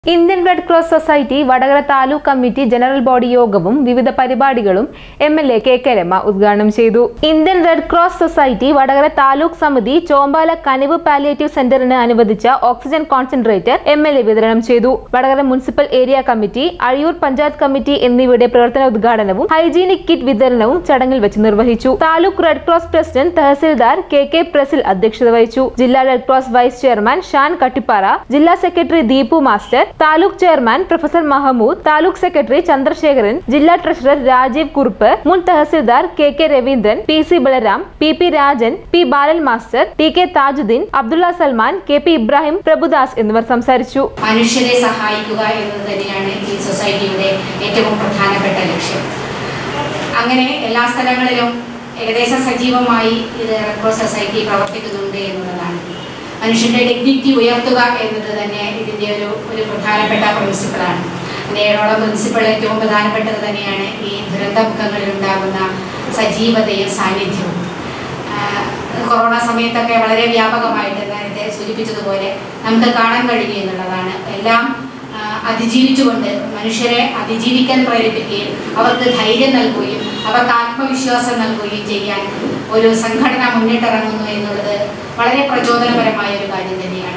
Indian red cross society Vadakara taluk committee general body യോഗവും വിവിധ പരിപാടികളും M L A K K Rema ഉദ്ഘാടനം ചെയ്തു Indian red cross society Vadakara taluk സമിതി ചോമ്പാല കനിവ് പാലിയേറ്റീവ് സെന്ററിന് അനുവദിച്ച oxygen concentrator M L A വിതരണം ചെയ്തു Vadakara municipal area committee Azhiyur panchayat committee എന്നിവയുടെ പ്രവർത്തന ഉദ്ഘാടനവും ഹൈജീനിക് കിറ്റ് വിതരണവും ചടങ്ങിൽ വെച്ച് നിർവഹിച്ചു taluk red cross president tahsildar K K പ്രസിൽ അധ്യക്ഷത വഹിച്ചു ജില്ലാ red cross vice chairman Shaan Kattippara ജില്ലാ secretary Deepu master taluk chairman professor Mahmood taluk secretary Chandrasekharan ജില്ലാ ട്രഷറർ രാജീവ് കുറുപ്പ് മുൻ tahsildar K K Raveendran P C Balaram P P Rajan P Balan master T K Thajudheen Abdulla Salman K P Ibrahim Prabhudas എന്നിവർ സംസാരിച്ചു മനുഷ്യരെ സഹായിക്കുക എന്നത് തന്നെയാണ് ഈ സൊസൈറ്റിയുടെ ഏറ്റവും പ്രധാനപ്പെട്ട ലക്ഷ്യം അങ്ങനെ എല്ലാ സ്ഥലങ്ങളിലും ഏകദേശം സജീവമായി ഇത് റെഡ് ക്രോസ് സൊസൈറ്റി പ്രവർത്തിക്കുന്നുണ്ട് എന്നുള്ളതാണ് മനുഷ്യന്റെ ഡിഗ്നിറ്റി ഉയർത്തുക എന്നത് തന്നെ ഇതിൻ്റെ ഒരു ഒരു പ്രധാനപ്പെട്ട പ്രിൻസിപ്പിളാണ് നേരോളം പ്രിൻസിപ്പിൾ ഏറ്റവും പ്രധാനപ്പെട്ടത് തന്നെയാണ് ഈ ദുരന്തമുഖങ്ങളിൽ ഉണ്ടാകുന്ന സജീവതയും സാന്നിധ്യവും ആഹ് കൊറോണ സമയത്തൊക്കെ വളരെ വ്യാപകമായിട്ട് നേരത്തെ സൂചിപ്പിച്ചതുപോലെ നമുക്ക് കാണാൻ കഴിയും എന്നുള്ളതാണ് എല്ലാം ആഹ് അതിജീവിച്ചുകൊണ്ട് മനുഷ്യരെ അതിജീവിക്കാൻ പ്രേരിപ്പിക്കുകയും അവർക്ക് ധൈര്യം നൽകുകയും അവർക്ക് ആത്മവിശ്വാസം നൽകുകയും ചെയ്യാൻ ഒരു സംഘടന മുന്നിട്ടിറങ്ങുന്നു എന്നുള്ളത് വളരെ പ്രചോദനപരമായ ഒരു കാര്യം തന്നെയാണ്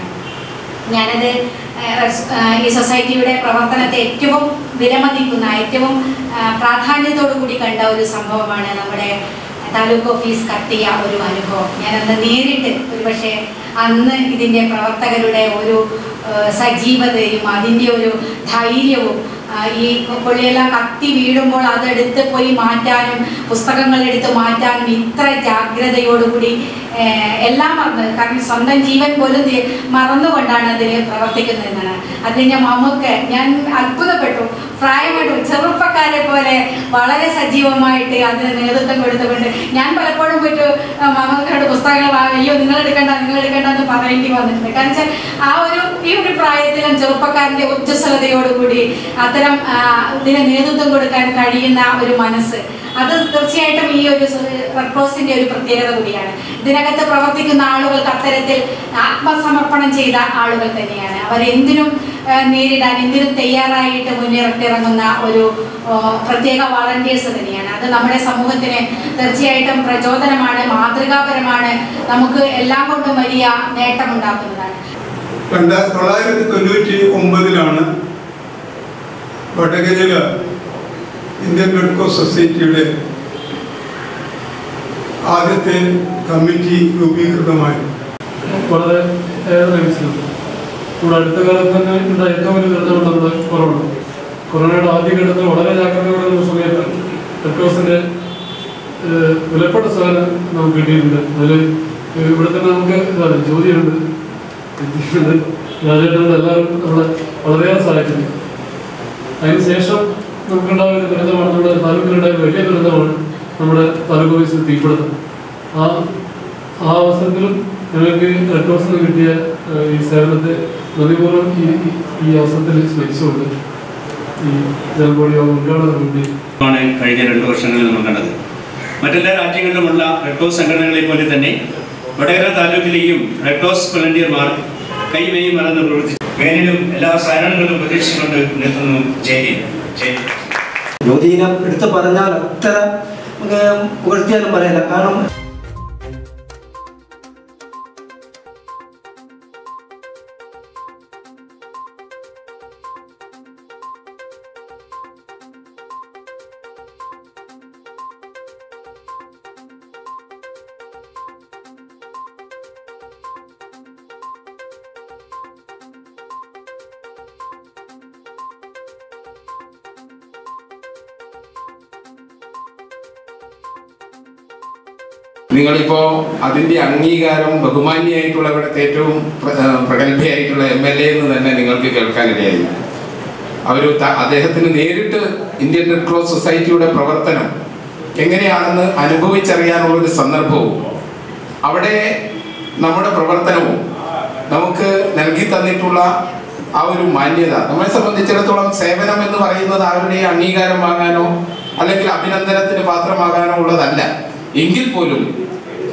ഞാനത് ഏഹ്, റെസ്- ഏഹ്, ഈ സൊസൈറ്റിയുടെ പ്രവർത്തനത്തെ ഏറ്റവും വിലമതിക്കുന്ന ഏറ്റവും ഏഹ്, പ്രാധാന്യത്തോടു കൂടി കണ്ട ഒരു സംഭവമാണ് നമ്മുടെ താലൂക്ക് ഓഫീസ് കത്തിയ ഒരു അനുഭവം ഞാനന്ന് നേരിട്ട് ഒരുപക്ഷെ അന്ന് ഇതിൻ്റെ പ്രവർത്തകരുടെ ഒരു ഏഹ്, സജീവതയും അതിൻ്റെ ഒരു ധൈര്യവും ആ, ഈ പൊള്ളിയെല്ലാം കത്തി വീഴുമ്പോൾ അതെടുത്ത് പോയി മാറ്റാനും പുസ്തകങ്ങൾ എടുത്ത് മാറ്റാനും ഇത്ര ജാഗ്രതയോടുകൂടി ഏഹ്, എല്ലാം മറന്ന് കാരണം സ്വന്തം ജീവൻ പോലും തി- മറന്നുകൊണ്ടാണ് അതിൽ പ്രവർത്തിക്കുന്നതെന്നാണ് അതിൻ്റെ മമ്മക്ക് ഞാൻ അത്ഭുതപ്പെട്ടു പ്രായമായിട്ട് ചെറുപ്പക്കാരെ പോലെ വളരെ സജീവമായിട്ട് അതിന് നേതൃത്വം കൊടുത്തുകൊണ്ട് ഞാൻ പലപ്പോഴും പോയിട്ട് മമ്മക്കോട് പുസ്തകങ്ങൾ വാ- അയ്യോ നിങ്ങൾ എടുക്കണ്ട നിങ്ങൾ എടുക്കണ്ട എന്ന് പറയേണ്ടി വന്നിട്ടുണ്ട് കാരണം വെച്ചാൽ ആ ഒരു ഈ ഒരു പ്രായത്തിലും ചെറുപ്പക്കാരൻ്റെ ഊർജ്ജസ്വലതയോടുകൂടി അത്തരം ആ, ഇതിന് നേതൃത്വം കൊടുക്കാൻ കഴിയുന്ന ഒരു മനസ്സ് അത് തീർച്ചയായിട്ടും ഈ ഒരു റെഡ് ക്രോസിന്റെ ഒരു പ്രത്യേകത കൂടിയാണ് ഇതിനകത്ത് പ്രവർത്തിക്കുന്ന ആളുകൾക്ക് അത്തരത്തിൽ ആത്മസമർപ്പണം ചെയ്ത ആളുകൾ തന്നെയാണ് അവർ എന്തിനും ആ, നേരിടാൻ എന്തിനും തയ്യാറായിട്ട് മുന്നിറങ്ങിറങ്ങുന്ന ഒരു ആ, പ്രത്യേക വളണ്ടിയേഴ്സ് തന്നെയാണ് അത് നമ്മുടെ സമൂഹത്തിന് തീർച്ചയായിട്ടും പ്രചോദനമാണ് മാതൃകാപരമാണ് നമുക്ക് എല്ലാം കൊണ്ടും വലിയ നേട്ടമുണ്ടാക്കുന്നതാണ് രണ്ട് തൊള്ളായിരത്തി തൊണ്ണൂറ്റി ഒമ്പതിലാണ് വടകരയില് ഇന്ത്യൻ റെഡ് ക്രോസ് സൊസൈറ്റിയുടെ ആദ്യത്തെ കമ്മിറ്റി രൂപീകൃതമായി വളരെ ഏറെ ലഭിച്ചിട്ടുണ്ട് ഇവിടെ അടുത്ത കാലത്ത് തന്നെ ഉണ്ടായ ഏറ്റവും വലിയ ദുരിതമാണ് നമ്മുടെ കൊറോണ കൊറോണയുടെ ആദ്യ ഘട്ടത്തിൽ വളരെ ജാഗ്രതയോടെ ഒരു സമയത്ത് റെഡ്ക്രോസിന്റെ ഏഹ്, വിലപ്പെട്ട സാധനം നമുക്ക് കിട്ടിയിട്ടുണ്ട് അതിൽ ഇവിടെ തന്നെ നമുക്ക് ഇതാണ് ജ്യോതിയുണ്ട് വിദ്യയുണ്ട് രാജേട്ടനുണ്ട് എല്ലാവരും നമ്മളെ വളരെയേറെ സഹായിച്ചിട്ടുണ്ട് അതിനുശേഷം നമുക്കുണ്ടാകുന്ന ദുരിതമാണ് നമ്മുടെ താലൂക്കിലുണ്ടായ വലിയ ദുരിതമാണ് നമ്മുടെ താലൂക്ക് ഓഫീസിൽ തീപിടുത്തം ആ ആ അവസരത്തിലും ഞങ്ങൾക്ക് റെഡ് ക്രോസിൽ നിന്ന് കിട്ടിയ ഏഹ്, ഈ സേവനത്തെ നന്ദിപൂർവ്വം ഈ ഈ- ഈ അവസരത്തിൽ സ്മരിച്ചുകൊണ്ട് ഈ ജനബോഡി യോഗം ഉദ്ഘാടനം വേണ്ടി ആണ് കഴിഞ്ഞ രണ്ട് വർഷങ്ങളിൽ നമ്മൾ കണ്ടത് മറ്റെല്ലാ രാജ്യങ്ങളിലുമുള്ള റെഡ് ക്രോസ് സംഘടനകളെ പോലെ തന്നെ വടകര താലൂക്കിലെയും റെഡ് ക്രോസ് വളണ്ടിയർമാർ കൈമേയും മറന്ന് പ്രവർത്തിച്ചു വേനലും എല്ലാ സഹകരണങ്ങളും പ്രതീക്ഷിച്ചുകൊണ്ട് നിൽക്കുന്നു ജയ് ജയ് ജ്യോതിനെ എടുത്ത് പറഞ്ഞാൽ അത്ര നമുക്ക് പുകഴ്ത്തിയാലും പറയില്ല കാരണം നിങ്ങളിപ്പോ അതിന്റെ അംഗീകാരം ബഹുമാന്യായിട്ടുള്ള ഇവിടുത്തെ ഏറ്റവും പ്ര- ആ, പ്രഗത്ഭയായിട്ടുള്ള എം എൽ എ എന്ന് തന്നെ നിങ്ങൾക്ക് കേൾക്കാനിടയായി അവര് ത- അദ്ദേഹത്തിന് നേരിട്ട് ഇന്ത്യൻ റെഡ് ക്രോസ് സൊസൈറ്റിയുടെ പ്രവർത്തനം എങ്ങനെയാണെന്ന് അനുഭവിച്ചറിയാനുള്ള ഒരു സന്ദർഭവും അവിടെ നമ്മുടെ പ്രവർത്തനവും നമുക്ക് നൽകി തന്നിട്ടുള്ള ആ ഒരു മാന്യത നമ്മെ സംബന്ധിച്ചിടത്തോളം സേവനം എന്ന് പറയുന്നത് ആരുടെ അംഗീകാരം വാങ്ങാനോ അല്ലെങ്കിൽ അഭിനന്ദനത്തിന് പാത്രമാകാനോ ഉള്ളതല്ല എങ്കിൽ പോലും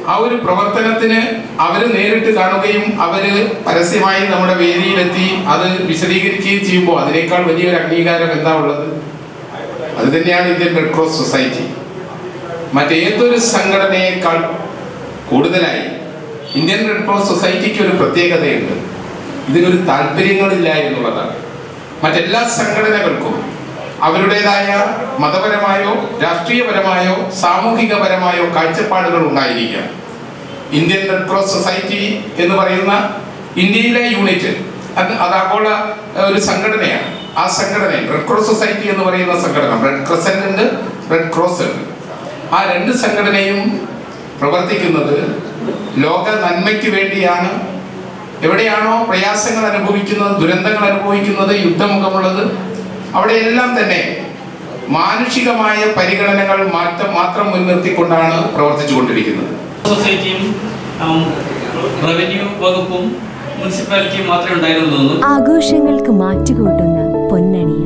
ആ ഒരു പ്രവർത്തനത്തിന് അവർ നേരിട്ട് കാണുകയും അവര് പരസ്യമായി നമ്മുടെ വേദിയിലെത്തി അത് വിശദീകരിക്കുകയും ചെയ്യുമ്പോൾ അതിനേക്കാൾ വലിയൊരു അംഗീകാരം എന്താ ഉള്ളത് അത് തന്നെയാണ് ഇന്ത്യൻ റെഡ് ക്രോസ് സൊസൈറ്റി മറ്റേതൊരു സംഘടനയേക്കാൾ കൂടുതലായി ഇന്ത്യൻ റെഡ് ക്രോസ് സൊസൈറ്റിക്ക് ഒരു പ്രത്യേകതയുണ്ട് ഇതിനൊരു താല്പര്യങ്ങളില്ല എന്നുള്ളതാണ് മറ്റെല്ലാ സംഘടനകൾക്കും അവരുടേതായ മതപരമായോ രാഷ്ട്രീയപരമായോ സാമൂഹികപരമായോ കാഴ്ചപ്പാടുകൾ ഉണ്ടായിരിക്കാം ഇന്ത്യൻ റെഡ് ക്രോസ് സൊസൈറ്റി എന്ന് പറയുന്ന ഇന്ത്യയിലെ യൂണിറ്റ് അത് അത് ആഗോള ഏഹ്, ഒരു സംഘടനയാണ് ആ സംഘടന റെഡ് ക്രോസ് സൊസൈറ്റി എന്ന് പറയുന്ന സംഘടന റെഡ് ക്രസന്റ് ഉണ്ട് റെഡ് ക്രോസ് ഉണ്ട് ആ രണ്ട് സംഘടനയും പ്രവർത്തിക്കുന്നത് ലോക നന്മയ്ക്ക് വേണ്ടിയാണ് എവിടെയാണോ പ്രയാസങ്ങൾ അനുഭവിക്കുന്നത് ദുരന്തങ്ങൾ അനുഭവിക്കുന്നത് യുദ്ധമുഖമുള്ളത് അവിടെയെല്ലാം തന്നെ മാനുഷികമായ പരിഗണനകൾ മാറ്റം മാത്രം മുൻനിർത്തിക്കൊണ്ടാണ് പ്രവർത്തിച്ചുകൊണ്ടിരിക്കുന്നത് സൊസൈറ്റിയും ഉം, റവന്യൂ വകുപ്പും മുനിസിപ്പാലിറ്റിയും മാത്രമേ ഉണ്ടായിരുന്നുള്ളൂ ആഘോഷങ്ങൾക്ക് മാറ്റുകൂട്ടുന്ന പൊന്നണിയ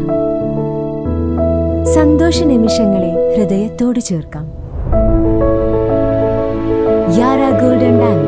സന്തോഷ നിമിഷങ്ങളെ ഹൃദയത്തോട് ചേർക്കാം യാര ഗോൾഡൻ ഡയമണ്ട്സ്